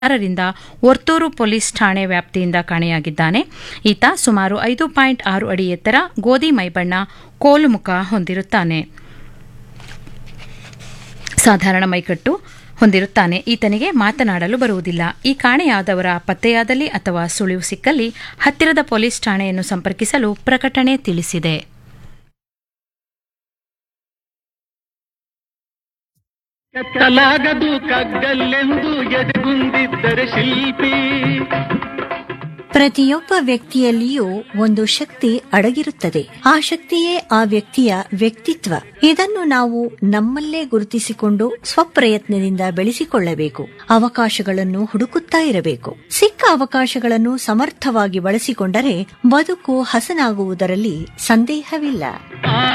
ರಿಂದ ವರ್ತೂರು ಪೊಲೀಸ್ ಠಾಣೆ ವ್ಯಾಪ್ತಿಯಿಂದ ಕಾಣೆಯಾಗಿದ್ದಾನೆ ಈತ ಸುಮಾರು ಐದು ಪಾಯಿಂಟ್ ಆರು ಅಡಿ ಎತ್ತರ ಗೋಧಿ ಮೈಬಣ್ಣ ಕೋಲು ಮುಖ ಹೊಂದಿರುತ್ತಾನೆ ಸಾಧಾರಣ ಮೈಕಟ್ಟು ಹೊಂದಿರುತ್ತಾನೆ ಈತನಿಗೆ ಮಾತನಾಡಲು ಬರುವುದಿಲ್ಲ ಈ ಕಾಣೆಯಾದವರ ಪತ್ತೆಯಾದಲ್ಲಿ ಅಥವಾ ಸುಳಿವು ಸಿಕ್ಕಲ್ಲಿ ಹತ್ತಿರದ ಪೊಲೀಸ್ ಠಾಣೆಯನ್ನು ಸಂಪರ್ಕಿಸಲು ಪ್ರಕಟಣೆ ತಿಳಿಸಿದೆ ಕತ್ತಲಾಗದು ಕಗ್ಗಲ್ಲೆಂದು ಎದೆಗುಂದಿದ್ದರೆ ಶಿಲ್ಪಿ ಪ್ರತಿಯೊಬ್ಬ ವ್ಯಕ್ತಿಯಲ್ಲಿಯೂ ಒಂದು ಶಕ್ತಿ ಅಡಗಿರುತ್ತದೆ ಆ ಶಕ್ತಿಯೇ ಆ ವ್ಯಕ್ತಿಯ ವ್ಯಕ್ತಿತ್ವ ಇದನ್ನು ನಾವು ನಮ್ಮಲ್ಲೇ ಗುರುತಿಸಿಕೊಂಡು ಸ್ವಪ್ರಯತ್ನದಿಂದ ಬೆಳೆಸಿಕೊಳ್ಳಬೇಕು ಅವಕಾಶಗಳನ್ನು ಹುಡುಕುತ್ತಾ ಇರಬೇಕು ಸಿಕ್ಕ ಅವಕಾಶಗಳನ್ನು ಸಮರ್ಥವಾಗಿ ಬಳಸಿಕೊಂಡರೆ ಬದುಕು ಹಸನಾಗುವುದರಲ್ಲಿ ಸಂದೇಹವಿಲ್ಲ